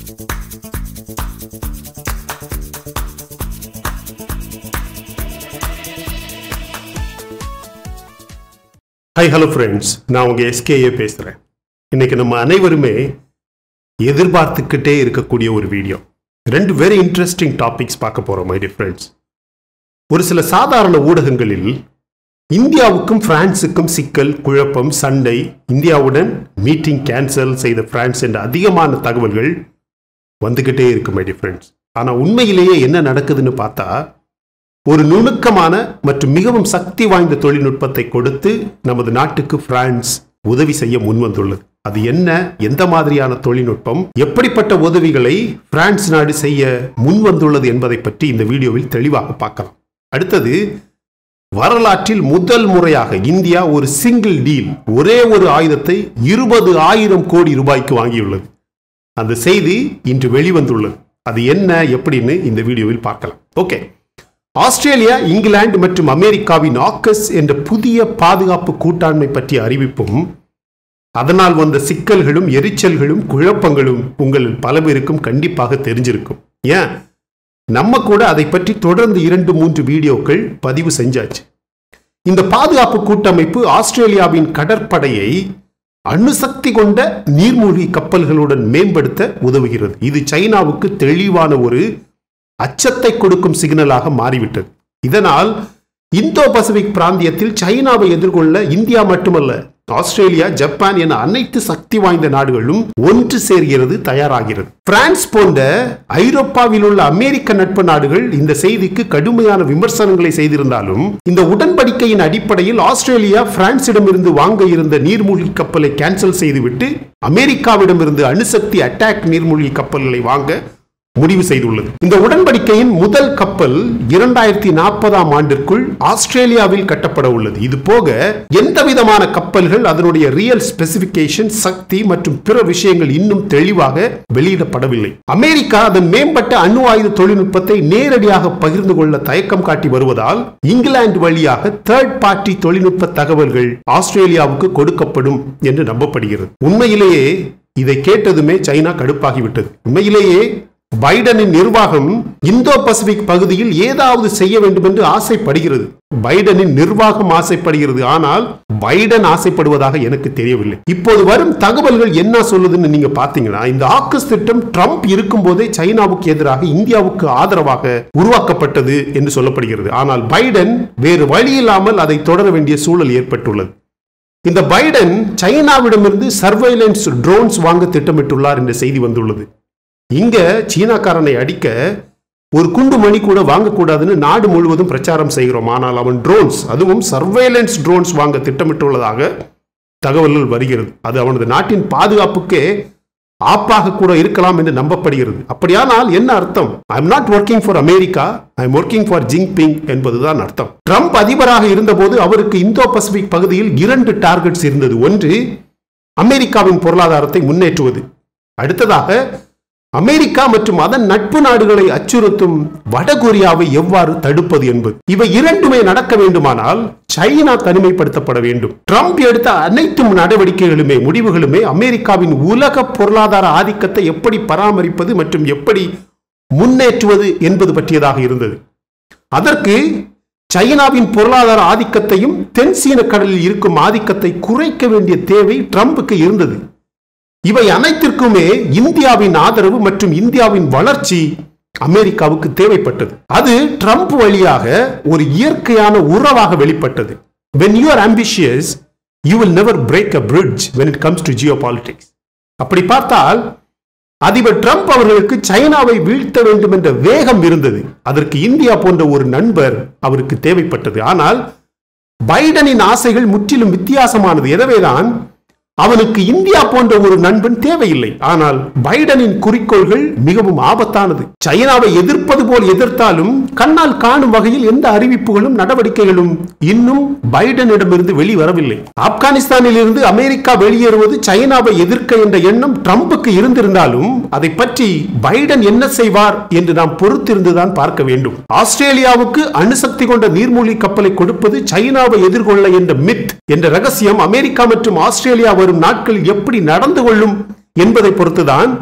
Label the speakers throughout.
Speaker 1: Hi hello friends நான் உங்க SKA பேசுகிறேன் இன்னைக்கு நம்ம அனைவருமே எதிர்பார்த்துக்கிட்டே இருக்கக்கூடிய ஒரு வீடியோ ரெண்டு வெரி இன்ட்ரெஸ்டிங் டாபிக்ஸ் பார்க்க போகிறோம் மை ஃப்ரெண்ட்ஸ் ஒரு சில சாதாரண ஊடகங்களில் இந்தியாவுக்கும் பிரான்சுக்கும் சிக்கல் குழப்பம் சண்டை இந்தியாவுடன் மீட்டிங் கேன்சல் செய்த பிரான்ஸ் என்ற அதிகமான தகவல்கள் வந்துக்கிட்டே இருக்கு மை ஃப்ரெண்ட்ஸ் ஆனால் உண்மையிலேயே என்ன நடக்குதுன்னு பார்த்தா ஒரு நுணுக்கமான மற்றும் மிகவும் சக்தி வாய்ந்த தொழில்நுட்பத்தை கொடுத்து நமது நாட்டுக்கு பிரான்ஸ் உதவி செய்ய முன்வந்துள்ளது அது என்ன எந்த மாதிரியான தொழில்நுட்பம் எப்படிப்பட்ட உதவிகளை பிரான்ஸ் நாடு செய்ய முன்வந்துள்ளது என்பதை பற்றி இந்த வீடியோவில் தெளிவாக பார்க்கலாம் அடுத்தது வரலாற்றில் முதல் முறையாக இந்தியா ஒரு சிங்கிள் டீல் ஒரே ஒரு ஆயுதத்தை இருபது ஆயிரம் கோடி ரூபாய்க்கு வாங்கியுள்ளது அந்த செய்தி இன்று வெளிவந்துள்ளது அது என்ன எப்படின்னு இந்த வீடியோவில் பார்க்கலாம் ஓகே ஆஸ்திரேலியா இங்கிலாந்து மற்றும் அமெரிக்காவின் ஆக்கஸ் என்ற புதிய பாதுகாப்பு கூட்டாண்மை பற்றிய அறிவிப்பும் அதனால் வந்த சிக்கல்களும் எரிச்சல்களும் குழப்பங்களும் உங்களில் பல பேருக்கும் கண்டிப்பாக தெரிஞ்சிருக்கும் ஏன் நம்ம கூட அதை பற்றி தொடர்ந்து இரண்டு மூன்று வீடியோக்கள் பதிவு செஞ்சாச்சு இந்த பாதுகாப்பு கூட்டமைப்பு ஆஸ்திரேலியாவின் கடற்படையை அணுசக்தி கொண்ட நீர்மூழ்கி கப்பல்களுடன் மேம்படுத்த உதவுகிறது இது சைனாவுக்கு தெளிவான ஒரு அச்சத்தை கொடுக்கும் சிக்னலாக மாறிவிட்டது இதனால் இந்தோ பசிபிக் பிராந்தியத்தில் சைனாவை எதிர்கொள்ள இந்தியா மட்டுமல்ல ஆஸ்திரேலியா ஜப்பான் என அனைத்து சக்தி வாய்ந்த நாடுகளும் ஒன்று சேர்கிறது தயாராகிறது பிரான்ஸ் போன்ற ஐரோப்பாவில் உள்ள அமெரிக்க நட்பு நாடுகள் இந்த செய்திக்கு கடுமையான விமர்சனங்களை செய்திருந்தாலும் இந்த உடன்படிக்கையின் அடிப்படையில் ஆஸ்திரேலியா பிரான்சிடமிருந்து வாங்க இருந்த நீர்மூழ்கி கப்பலை கேன்சல் செய்துவிட்டு அமெரிக்காவிடமிருந்து அணுசக்தி அட்டாக் நீர்மூழ்கி கப்பல்களை வாங்க முடிவு செய்துள்ளது இந்த உடன்படிக்கையின் முதல் கப்பல் இரண்டாயிரத்தி நாற்பதாம் ஆண்டிற்குள் ஆஸ்திரேலியாவில் கட்டப்பட உள்ளது இது போக எந்த விதமான கப்பல்கள் அதனுடைய ரியல் ஸ்பெசிபிகேஷன் சக்தி மற்றும் பிற விஷயங்கள் இன்னும் தெளிவாக வெளியிடப்படவில்லை அமெரிக்கா அதன் மேம்பட்ட அணு ஆயுத தொழில்நுட்பத்தை நேரடியாக பகிர்ந்து கொள்ள தயக்கம் காட்டி வருவதால் இங்கிலாந்து வழியாக தேர்ட் பார்ட்டி தொழில்நுட்ப தகவல்கள் ஆஸ்திரேலியாவுக்கு கொடுக்கப்படும் என்று நம்பப்படுகிறது உண்மையிலேயே இதை கேட்டதுமே சைனா கடுப்பாகிவிட்டது உண்மையிலேயே பைடனின் நிர்வாகம் இந்தோ பசிபிக் பகுதியில் ஏதாவது செய்ய வேண்டும் என்று ஆசைப்படுகிறது பைடனின் நிர்வாகம் ஆசைப்படுகிறது ஆனால் பைடன் ஆசைப்படுவதாக எனக்கு தெரியவில்லை இப்போது வரும் தகவல்கள் என்ன சொல்லுதுன்னு நீங்க பாத்தீங்கன்னா இந்த ஆக்கஸ் திட்டம் ட்ரம்ப் இருக்கும் போதே சைனாவுக்கு எதிராக இந்தியாவுக்கு ஆதரவாக உருவாக்கப்பட்டது என்று சொல்லப்படுகிறது ஆனால் பைடன் வேறு வழி இல்லாமல் அதை தொடர வேண்டிய சூழல் ஏற்பட்டுள்ளது இந்த பைடன் சைனாவிடமிருந்து சர்வைலன்ஸ் ட்ரோன்ஸ் வாங்க திட்டமிட்டுள்ளார் என்ற செய்தி வந்துள்ளது இங்க சீனாக்காரனை அடிக்க ஒரு குண்டு மணி கூட வாங்கக்கூடாதுன்னு நாடு முழுவதும் பிரச்சாரம் செய்கிறோம் ஆனால் அவன் ட்ரோன்ஸ் அதுவும் சர்வேலன்ஸ் ட்ரோன்ஸ் வாங்க திட்டமிட்டுள்ளதாக தகவல்கள் வருகிறது அது அவனது நாட்டின் பாதுகாப்புக்கே ஆப்பாக கூட இருக்கலாம் என்று நம்பப்படுகிறது அப்படியானால் என்ன அர்த்தம் I'm not working for America I'm working for Jinping என்பதுதான் அர்த்தம் ட்ரம்ப் அதிபராக இருந்தபோது அவருக்கு இந்தோ பசிபிக் பகுதியில் இரண்டு டார்கெட்ஸ் இருந்தது ஒன்று அமெரிக்காவின் பொருளாதாரத்தை முன்னேற்றுவது அடுத்ததாக அமெரிக்கா மற்றும் அதன் நட்பு நாடுகளை அச்சுறுத்தும் வடகொரியாவை எவ்வாறு தடுப்பது என்பது இவை இரண்டுமே நடக்க வேண்டுமானால் சைனா தனிமைப்படுத்தப்பட வேண்டும் ட்ரம்ப் எடுத்த அனைத்து நடவடிக்கைகளுமே முடிவுகளுமே அமெரிக்காவின் உலக பொருளாதார ஆதிக்கத்தை எப்படி பராமரிப்பது மற்றும் எப்படி முன்னேற்றுவது என்பது பற்றியதாக இருந்தது அதற்கு சைனாவின் பொருளாதார ஆதிக்கத்தையும் தென் சீன கடலில் இருக்கும் ஆதிக்கத்தை குறைக்க வேண்டிய தேவை ட்ரம்புக்கு இருந்தது இவை அனைத்திற்குமே இந்தியாவின் ஆதரவு மற்றும் இந்தியாவின் வளர்ச்சி அமெரிக்காவுக்கு தேவைப்பட்டது அது ட்ரம்ப் வழியாக ஒரு இயற்கையான உறவாக வெளிப்பட்டது when you are ambitious you will never break a bridge when it comes to geo politics அப்படி பார்த்தால் அதிபர் ட்ரம்ப் அவர்களுக்கு சைனாவை வீழ்த்த வேண்டும் என்ற வேகம் இருந்தது அதற்கு இந்தியா போன்ற ஒரு நண்பர் அவருக்கு தேவைப்பட்டது ஆனால் பைடனின் ஆசைகள் முற்றிலும் வித்தியாசமானது எனவேதான் அவனுக்கு இந்தியா போன்ற ஒரு நண்பன் தேவையில்லை ஆனால் பைடனின் குறிக்கோள்கள் மிகவும் ஆபத்தானது சைனாவை எதிர்ப்பது போல் எதிர்த்தாலும் கண்ணால் காணும் வகையில் எந்த அறிவிப்புகளும் நடவடிக்கைகளும் இன்னும் பைடனிடமிருந்து வெளிவரவில்லை ஆப்கானிஸ்தானில் இருந்து அமெரிக்கா வெளியேறுவது சைனாவை எதிர்க்க என்ற எண்ணம் ட்ரம்புக்கு இருந்திருந்தாலும் அதை பற்றி பைடன் என்ன செய்வார் என்று நாம் பொறுத்திருந்துதான் பார்க்க வேண்டும் ஆஸ்திரேலியாவுக்கு அணுசக்தி கொண்ட நீர்மூழ்கி கப்பலை கொடுப்பது சைனாவை எதிர்கொள்ள என்ற மித் என்ற ரகசியம் அமெரிக்கா மற்றும் ஆஸ்திரேலியா வரும் நாட்களில் எப்படி நடந்து கொள்ளும் என்பதை பொறுத்துதான்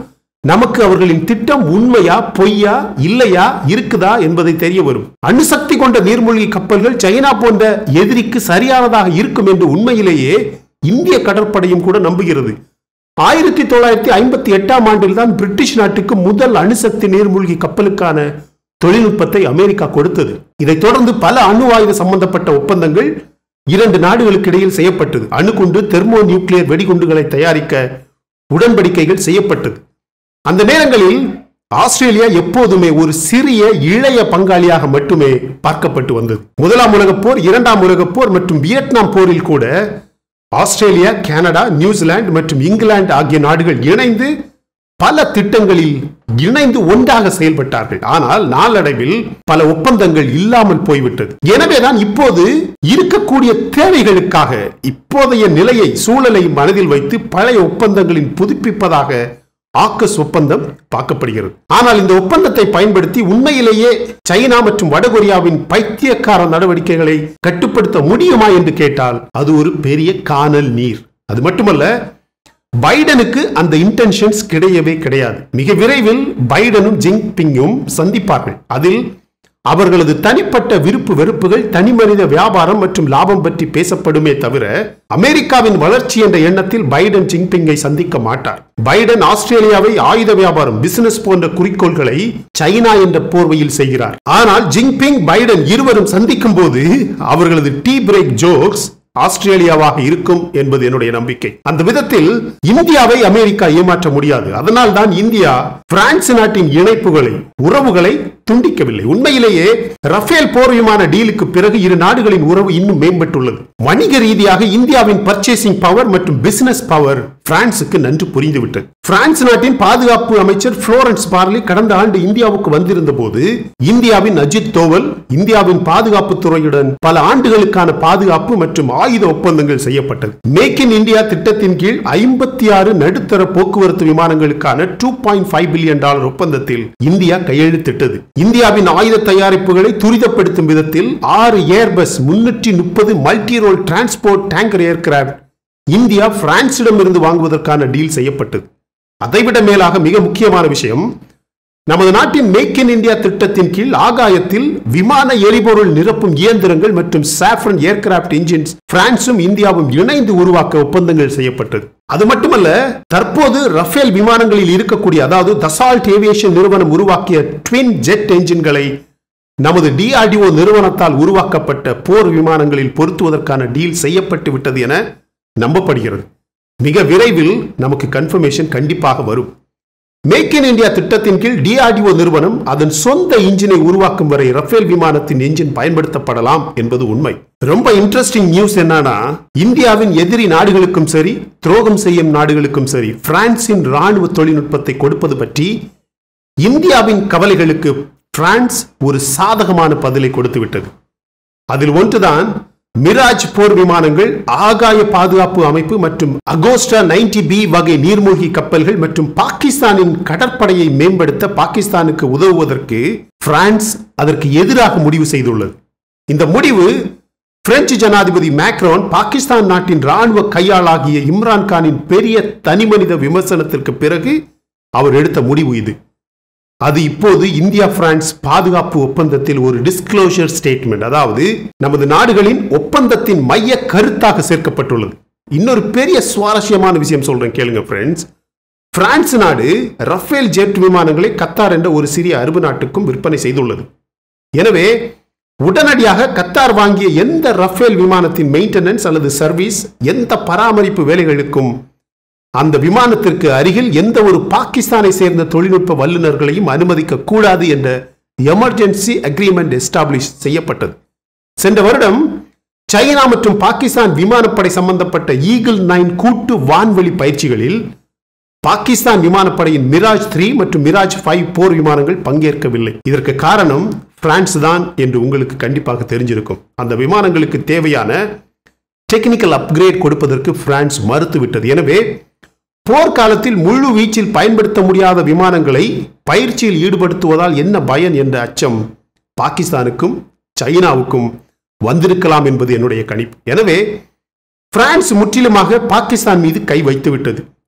Speaker 1: நமக்கு அவர்களின் திட்டம் உண்மையா பொய்யா இல்லையா இருக்குதா என்பதை தெரிய வரும் அணுசக்தி கொண்ட நீர்மூழ்கி கப்பல்கள் சைனா போன்ற எதிரிக்கு சரியானதாக இருக்கும் என்று உண்மையிலேயே இந்திய கடற்படையும் கூட நம்புகிறது ஆயிரத்தி தொள்ளாயிரத்தி ஐம்பத்தி எட்டாம் ஆண்டில் தான் பிரிட்டிஷ் நாட்டுக்கு முதல் அணுசக்தி நீர்மூழ்கி கப்பலுக்கான தொழில்நுட்பத்தை அமெரிக்கா கொடுத்தது இதைத் தொடர்ந்து பல அணு ஆயுத சம்பந்தப்பட்ட ஒப்பந்தங்கள் இரண்டு நாடுகளுக்கு இடையில் செய்யப்பட்டது அணுகுண்டு தெர்மோ நியூக்ளியர் வெடிகுண்டுகளை தயாரிக்க உடன்படிக்கைகள் செய்யப்பட்டது அந்த நேரங்களில் ஆஸ்திரேலியா எப்போதுமே ஒரு சிறிய இளைய பங்காளியாக மட்டுமே பார்க்கப்பட்டு வந்தது முதலாம் உலகப் போர் இரண்டாம் உலகப் போர் மற்றும் வியட்நாம் போரில் கூட ஆஸ்திரேலியா கனடா நியூசிலாந்து மற்றும் இங்கிலாந்து ஆகிய நாடுகள் இணைந்து பல திட்டங்களில் இணைந்து ஒன்றாக செயல்பட்டார்கள் ஆனால் நாளடைவில் பல ஒப்பந்தங்கள் இல்லாமல் போய்விட்டது எனவேதான் இப்போது இருக்கக்கூடிய தேவைகளுக்காக இப்போதைய நிலையை சூழலை மனதில் வைத்து பழைய ஒப்பந்தங்களின் புதுப்பிப்பதாக ஆக்கஸ் ஒப்பந்தம் பார்க்கப்படுகிறது ஆனால் இந்த ஒப்பந்தத்தை பயன்படுத்தி உண்மையிலேயே சைனா மற்றும் வடகொரியாவின் பைத்தியக்கார நடவடிக்கைகளை கட்டுப்படுத்த முடியுமா என்று கேட்டால் அது ஒரு பெரிய காணல் நீர் அது மட்டுமல்ல பைடனுக்கு அந்த இன்டென்ஷன்ஸ் கிடையவே கிடையாது மிக விரைவில் பைடனும் ஜிங்பிங்கும் சந்திப்பார்கள் அதில் அவர்களது தனிப்பட்ட விருப்பு வெறுப்புகள் தனிமனித வியாபாரம் மற்றும் லாபம் பற்றி பேசப்படுமே தவிர அமெரிக்காவின் வளர்ச்சி என்ற எண்ணத்தில் பைடன் ஜிங்பிங்கை சந்திக்க மாட்டார் பைடன் ஆஸ்திரேலியாவை ஆயுத வியாபாரம் பிசினஸ் போன்ற குறிக்கோள்களை சைனா என்ற போர்வையில் செய்கிறார் ஆனால் ஜிங்பிங் பைடன் இருவரும் சந்திக்கும் போது அவர்களது டீ பிரேக் ஜோக்ஸ் ஆஸ்திரேலியாவாக இருக்கும் என்பது என்னுடைய நம்பிக்கை அந்த விதத்தில் இந்தியாவை அமெரிக்கா ஏமாற்ற முடியாது அதனால் தான் இந்தியா பிரான்ஸ் நாட்டின் இணைப்புகளை உறவுகளை துண்டிக்கவில்லை உண்மையிலேயே ரஃபேல் போர் விமான டீலுக்கு பிறகு இரு நாடுகளின் உறவு இன்னும் மேம்பட்டுள்ளது வணிக ரீதியாக இந்தியாவின் பர்ச்சேசிங் பவர் மற்றும் பிசினஸ் பவர் பிரான்சுக்கு நன்கு புரிந்துவிட்டது பிரான்ஸ் நாட்டின் பாதுகாப்பு அமைச்சர் புளோரன்ஸ் பார்லி கடந்த ஆண்டு இந்தியாவுக்கு வந்திருந்த போது இந்தியாவின் அஜித் தோவல் இந்தியாவின் பாதுகாப்பு துறையுடன் பல ஆண்டுகளுக்கான பாதுகாப்பு மற்றும் ஆயுத ஒப்பந்தங்கள் செய்யப்பட்டது மேக் இன் இந்தியா திட்டத்தின் கீழ் ஐம்பத்தி ஆறு நடுத்தர போக்குவரத்து விமானங்களுக்கான two point five billion dollar ஒப்பந்தத்தில் இந்தியா கையெழுத்திட்டது இந்தியாவின் ஆயுத தயாரிப்புகளை துரிதப்படுத்தும் விதத்தில் ஆறு ஏர்பஸ் முன்னூற்றி முப்பது multi role transport tanker aircraft India பிரான்சிடம் இருந்து வாங்குவதற்கான டீல் செய்யப்பட்டது அதைவிட மேலாக மிக முக்கியமான விஷயம் நமது நாட்டின் மேக் இன் இந்தியா திட்டத்தின் கீழ் ஆகாயத்தில் விமான எரிபொருள் நிரப்பும் இயந்திரங்கள் மற்றும் சாஃப்ரன் ஏர்கிராப்ட் இன்ஜின்ஸ் பிரான்சும் இந்தியாவும் இணைந்து உருவாக்க ஒப்பந்தங்கள் செய்யப்பட்டது அது மட்டுமல்ல தற்போது ரஃபேல் விமானங்களில் இருக்கக்கூடிய அதாவது தசால்ட் ஏவியேஷன் நிறுவனம் உருவாக்கிய ட்வின் ஜெட் என்ஜின்களை நமது டிஆர்டிஓ நிறுவனத்தால் உருவாக்கப்பட்ட போர் விமானங்களில் பொருத்துவதற்கான டீல் செய்யப்பட்டு விட்டது என நம்பப்படுகிறது மிக விரைவில் நமக்கு கன்ஃபர்மேஷன் கண்டிப்பாக வரும் மேக் இன் இந்தியா திட்டத்தின் கீழ் டிஆர்டிஓ நிறுவனம் அதன் சொந்த இன்ஜினை உருவாக்கும் வரை ரஃபேல் விமானத்தின் இன்ஜின் பயன்படுத்தப்படலாம் என்பது உண்மை ரொம்ப இன்ட்ரெஸ்டிங் நியூஸ் என்னன்னா இந்தியாவின் எதிரி நாடுகளுக்கும் சரி துரோகம் செய்யும் நாடுகளுக்கும் சரி பிரான்சின் ராணுவ தொழில்நுட்பத்தை கொடுப்பது பற்றி இந்தியாவின் கவலைகளுக்கு பிரான்ஸ் ஒரு சாதகமான பதிலை கொடுத்து விட்டது அதில் ஒன்றுதான் மிராஜ் போர் விமானங்கள் ஆகாய பாதுகாப்பு அமைப்பு மற்றும் அகோஸ்டா 90 பி வகை நீர்மூழ்கி கப்பல்கள் மற்றும் பாகிஸ்தானின் கடற்படையை மேம்படுத்த பாகிஸ்தானுக்கு உதவுவதற்கு பிரான்ஸ் அதற்கு எதிராக முடிவு செய்துள்ளது இந்த முடிவு பிரெஞ்சு ஜனாதிபதி மேக்ரோன் பாகிஸ்தான் நாட்டின் ராணுவ கையாளாகிய இம்ரான் கானின் பெரிய தனிமனித விமர்சனத்திற்கு பிறகு அவர் எடுத்த முடிவு இது அது இப்போது இந்தியா பிரான்ஸ் பாதுகாப்பு ஒப்பந்தத்தில் ஒரு டிஸ்க்ளோஷர் ஸ்டேட்மெண்ட் அதாவது நமது நாடுகளின் ஒப்பந்தத்தின் மைய கருத்தாக சேர்க்கப்பட்டுள்ளது இன்னொரு பெரிய சுவாரஸ்யமான விஷயம் சொல்றேன் கேளுங்க ஃப்ரெண்ட்ஸ் பிரான்ஸ் நாடு ரஃபேல் ஜெட் விமானங்களை கத்தார் என்ற ஒரு சிறிய அரபு நாட்டுக்கும் விற்பனை செய்துள்ளது எனவே உடனடியாக கத்தார் வாங்கிய எந்த ரஃபேல் விமானத்தின் மெயின்டெனன்ஸ் அல்லது சர்வீஸ் எந்த பராமரிப்பு வேலைகளுக்கும் அந்த விமானத்திற்கு அருகில் எந்த ஒரு பாகிஸ்தானை சேர்ந்த தொழில்நுட்ப வல்லுநர்களையும் அனுமதிக்க கூடாது என்ற எமர்ஜென்சி அக்ரிமெண்ட் எஸ்டாப்ளிஷ் செய்யப்பட்டது சென்ற வருடம் சைனா மற்றும் பாகிஸ்தான் விமானப்படை சம்பந்தப்பட்ட ஈகிள் நைன் கூட்டு வான்வெளி பயிற்சிகளில் பாகிஸ்தான் விமானப்படையின் மிராஜ் த்ரீ மற்றும் மிராஜ் ஃபைவ் போர் விமானங்கள் பங்கேற்கவில்லை இதற்கு காரணம் பிரான்ஸ் தான் என்று உங்களுக்கு கண்டிப்பாக தெரிஞ்சிருக்கும் அந்த விமானங்களுக்கு தேவையான டெக்னிக்கல் அப்கிரேட் கொடுப்பதற்கு பிரான்ஸ் மறுத்துவிட்டது எனவே போர்க்காலத்தில் முழு வீச்சில் பயன்படுத்த முடியாத விமானங்களை பயிற்சியில் ஈடுபடுத்துவதால் என்ன பயன் என்ற அச்சம் பாகிஸ்தானுக்கும் சைனாவுக்கும் வந்திருக்கலாம் என்பது என்னுடைய கணிப்பு எனவே பிரான்ஸ் முற்றிலுமாக பாகிஸ்தான் மீது கை வைத்து விட்டது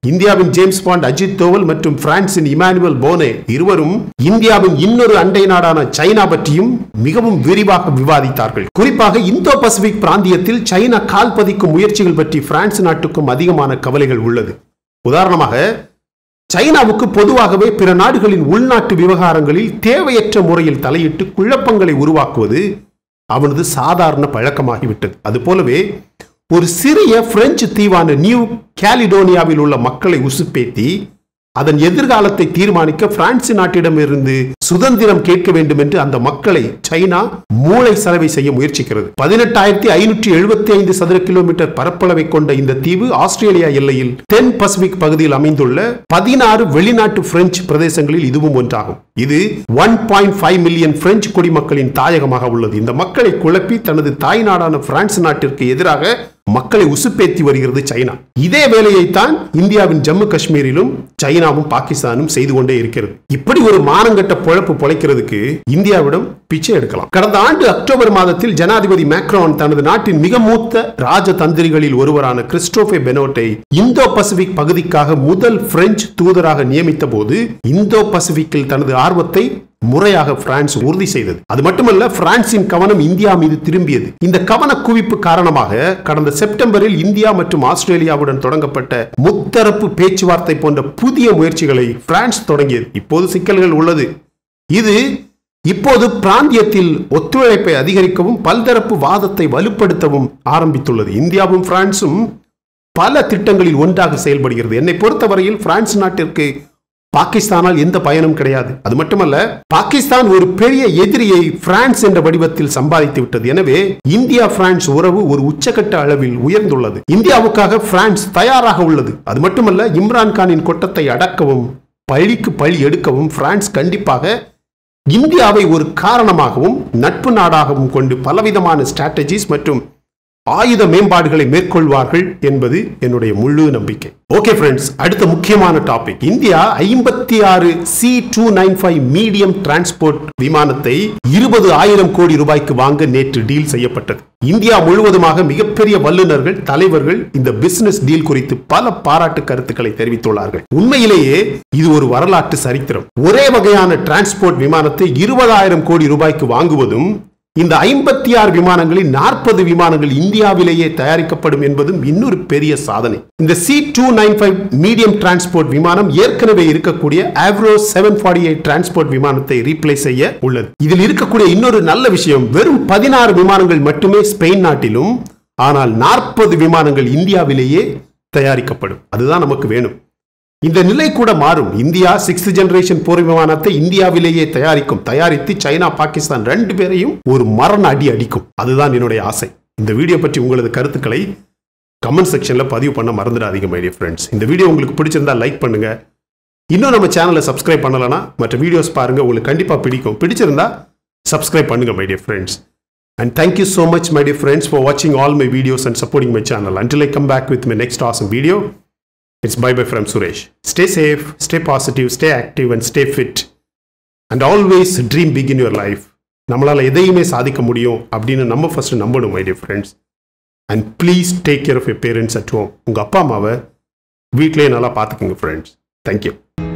Speaker 1: இந்தியாவின் ஜேம்ஸ் பாண்ட் அஜித் தோவல் மற்றும் பிரான்சின் இமானுவல் போனே இருவரும் இந்தியாவின் இன்னொரு அண்டை நாடான சைனா பற்றியும் மிகவும் விரிவாக விவாதித்தார்கள் குறிப்பாக இந்தோ பசிபிக் பிராந்தியத்தில் சைனா கால் பதிக்கும் முயற்சிகள் பற்றி பிரான்ஸ் நாட்டுக்கும் அதிகமான கவலைகள் உள்ளது உதாரணமாக சைனாவுக்கு பொதுவாகவே பிற நாடுகளின் உள்நாட்டு விவகாரங்களில் தேவையற்ற முறையில் தலையிட்டு குழப்பங்களை உருவாக்குவது அவனது சாதாரண பழக்கமாகிவிட்டது அதுபோலவே ஒரு சிறிய பிரெஞ்சு தீவான நியூ கேலிடோனியாவில் உள்ள மக்களை உசுப்பேத்தி அதன் எதிர்காலத்தை தீர்மானிக்க பிரான்ஸ் நாட்டிடமிருந்து சுதந்திரம் கேட்க வேண்டும் என்று அந்த மக்களை சைனா மூளை செலவை செய்ய முயற்சிக்கிறது பதினெட்டாயிரத்தி ஐநூற்றி எழுபத்தி ஐந்து சதுர கிலோமீட்டர் பரப்பளவை கொண்ட இந்த தீவு ஆஸ்திரேலியா எல்லையில் தென் பசிபிக் பகுதியில் அமைந்துள்ள பதினாறு வெளிநாட்டு பிரெஞ்சு பிரதேசங்களில் இதுவும் ஒன்றாகும் இது one point five million French குடிமக்களின் தாயகமாக உள்ளது இந்த மக்களை குழப்பி தனது தாய் நாடான பிரான்ஸ் நாட்டிற்கு எதிராக மக்களை உசுப்பேத்தி வருகிறது சைனா இதே வேலையைத்தான் இந்தியாவின் ஜம்மு காஷ்மீரிலும் சைனாவும் பாகிஸ்தானும் செய்து கொண்டே இருக்கிறது இப்படி ஒரு மானங்கட்ட பொழப்பு பொழைக்கிறதுக்கு இந்தியாவிடம் பிச்சை எடுக்கலாம் கடந்த ஆண்டு அக்டோபர் மாதத்தில் ஜனாதிபதி மேக்ரான் தனது நாட்டின் மிக மூத்த ராஜதந்திரிகளில் ஒருவரான கிறிஸ்டோபே பெனோட்டை இந்தோ பசிபிக் பகுதிக்காக முதல் பிரெஞ்சு தூதராக நியமித்த போது இந்தோ பசிபிக்கில் தனது ஆர்வத்தை முறையாக பிரான்ஸ் உறுதி செய்தது அது மட்டுமல்ல பிரான்சின் கவனம் இந்தியா மீது திரும்பியது இந்த கவன குவிப்பு காரணமாக கடந்த செப்டம்பரில் இந்தியா மற்றும் ஆஸ்திரேலியாவுடன் தொடங்கப்பட்ட முத்தரப்பு பேச்சுவார்த்தை போன்ற புதிய முயற்சிகளை பிரான்ஸ் தொடங்கியது இப்போது சிக்கல்கள் உள்ளது இது இப்போது பிராந்தியத்தில் ஒத்துழைப்பை அதிகரிக்கவும் பல்தரப்பு வாதத்தை வலுப்படுத்தவும் ஆரம்பித்துள்ளது இந்தியாவும் பிரான்சும் பல திட்டங்களில் ஒன்றாக செயல்படுகிறது என்னை பொறுத்தவரையில் பிரான்ஸ் நாட்டிற்கு பாகிஸ்தானால் எந்த பயனும் கிடையாது அது மட்டுமல்ல பாகிஸ்தான் ஒரு பெரிய எதிரியை பிரான்ஸ் என்ற வடிவத்தில் சம்பாதித்து விட்டது எனவே இந்தியா பிரான்ஸ் உறவு ஒரு உச்சகட்ட அளவில் உயர்ந்துள்ளது இந்தியாவுக்காக பிரான்ஸ் தயாராக உள்ளது அது மட்டுமல்ல இம்ரான் கானின் கொட்டத்தை அடக்கவும் பழிக்கு பழி எடுக்கவும் பிரான்ஸ் கண்டிப்பாக இந்தியாவை ஒரு காரணமாகவும் நட்பு நாடாகவும் கொண்டு பலவிதமான ஸ்ட்ராட்டஜிஸ் மற்றும் ஆயுத மேம்பாடுகளை மேற்கொள்வார்கள் என்பது என்னுடைய முழு நம்பிக்கை ஓகே ஃப்ரெண்ட்ஸ் அடுத்த முக்கியமான டாபிக் இந்தியா ஐம்பத்தி ஆறு C two nine five medium transport விமானத்தை இருபது ஆயிரம் கோடி ரூபாய்க்கு வாங்க நேற்று டீல் செய்யப்பட்டது இந்தியா முழுவதுமாக மிகப்பெரிய வல்லுநர்கள் தலைவர்கள் இந்த பிசினஸ் டீல் குறித்து பல பாராட்டு கருத்துக்களை தெரிவித்துள்ளார்கள் உண்மையிலேயே இது ஒரு வரலாற்று சரித்திரம் ஒரே வகையான டிரான்ஸ்போர்ட் விமானத்தை இருபதாயிரம் கோடி ரூபாய்க்கு வாங்குவதும் இந்த ஐம்பத்தி ஆறு விமானங்களில் நாற்பது விமானங்கள் இந்தியாவிலேயே தயாரிக்கப்படும் என்பதும் இன்னொரு பெரிய சாதனை இந்த C two nine five medium transport விமானம் ஏற்கனவே இருக்கக்கூடிய Avro seven forty eight transport விமானத்தை ரீப்ளேஸ் செய்ய உள்ளது இதில் இருக்கக்கூடிய இன்னொரு நல்ல விஷயம் வெறும் பதினாறு விமானங்கள் மட்டுமே ஸ்பெயின் நாட்டிலும் ஆனால் நாற்பது விமானங்கள் இந்தியாவிலேயே தயாரிக்கப்படும் அதுதான் நமக்கு வேணும் இந்த நிலை கூட மாறும் இந்தியா சிக்ஸ்த் ஜெனரேஷன் போர் விமானத்தை இந்தியாவிலேயே தயாரிக்கும் தயாரித்து சைனா பாகிஸ்தான் ரெண்டு பேரையும் ஒரு மரண அடி அடிக்கும் அதுதான் என்னுடைய ஆசை இந்த வீடியோ பற்றி உங்களது கருத்துக்களை கமெண்ட் செக்ஷன்ல பதிவு பண்ண மறந்துடாதீங்க மை டியர் ஃப்ரெண்ட்ஸ் இந்த வீடியோ உங்களுக்கு பிடிச்சிருந்தா லைக் பண்ணுங்க இன்னும் நம்ம சேனலை சப்ஸ்கிரைப் பண்ணலனா மற்ற வீடியோஸ் பாருங்க உங்களுக்கு கண்டிப்பா பிடிக்கும் பிடிச்சிருந்தா சப்ஸ்கிரைப் பண்ணுங்க my dear friends And thank you so much, my dear friends, for watching all my videos and supporting my channel. Until I come back with my next awesome video, it's bye bye from Suresh. Stay safe, stay positive, stay active, and stay fit. And always dream big in your life. நம்மளால் எதையுமே சாதிக்க முடியும் அப்படின்னு நம்ம first நம்பணும் my dear friends and please take care of your parents at home உங்கள் அப்பா அம்மாவை வீட்டிலேயே நல்லா பார்த்துக்குங்க ஃப்ரெண்ட்ஸ் தேங்க்யூ